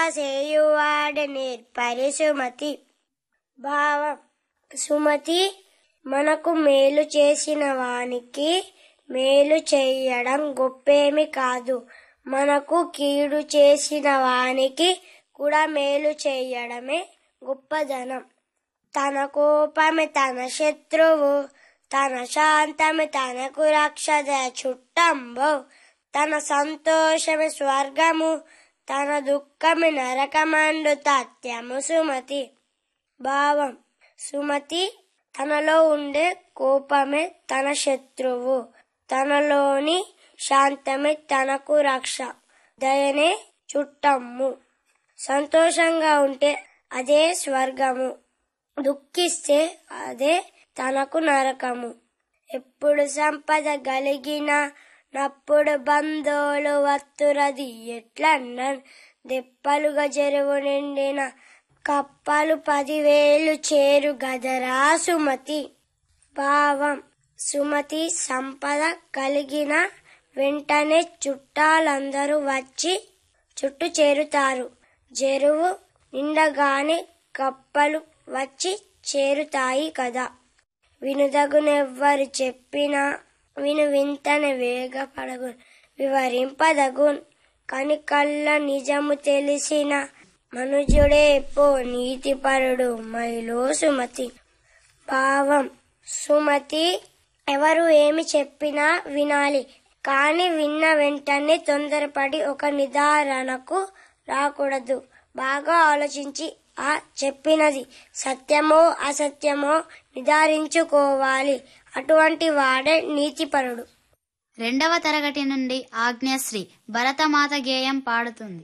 సేయువాడ నేర్పరి సుమతి భావం సుమతి మనకు మేలు చేసిన వానికి మేలు చేయడం గొప్పేమి కాదు మనకు కీడు చేసిన వానికి కూడా మేలు చేయడమే గొప్పదనం తన కోపమే తన శత్రువు తన శాంతమే తనకు రక్షద చుట్టంబు తన సంతోషమే స్వర్గము తన దుఃఖమే నరకమండు తత్యము సుమతి భావం సుమతి తనలో ఉండే కోపమే తన శత్రువు తనలోని శాంతమే తనకు రక్ష దయనే చుట్టము సంతోషంగా ఉంటే అదే స్వర్గము దుఃఖిస్తే అదే తనకు నరకము ఎప్పుడు సంపద కలిగిన నప్పుడు బంధువులు వత్తురది ఎట్లన్న దెప్పలుగా చెరువు నిండిన కప్పలు పదివేలు చేరు గదరా సుమతి భావం సుమతి సంపద కలిగిన వెంటనే చుట్టాలందరూ వచ్చి చుట్టూ చేరుతారు చెరువు నిండగానే కప్పలు వచ్చి చేరుతాయి కదా వినుదగునెవ్వరు చెప్పినా విను వింతనే వేగపడగు వివరింపదగున్ కని కళ్ళ నిజము తెలిసిన మనుజుడే పో నీతిపరుడు మైలో సుమతి భావం సుమతి ఎవరు ఏమి చెప్పినా వినాలి కాని విన్న వెంటనే తొందరపడి ఒక నిర్ధారణకు రాకూడదు బాగా ఆలోచించి ఆ చెప్పినది సత్యమో అసత్యమో నిర్ధారించుకోవాలి అటువంటి వాడే నీతిపరుడు రెండవ తరగతి నుండి ఆజ్ఞశ్రీ భరతమాత గేయం పాడుతుంది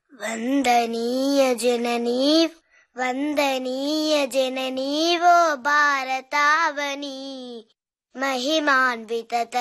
వందనీయ జననీ వందనీయ జననీ ఓ భారతావని మహిమాన్విత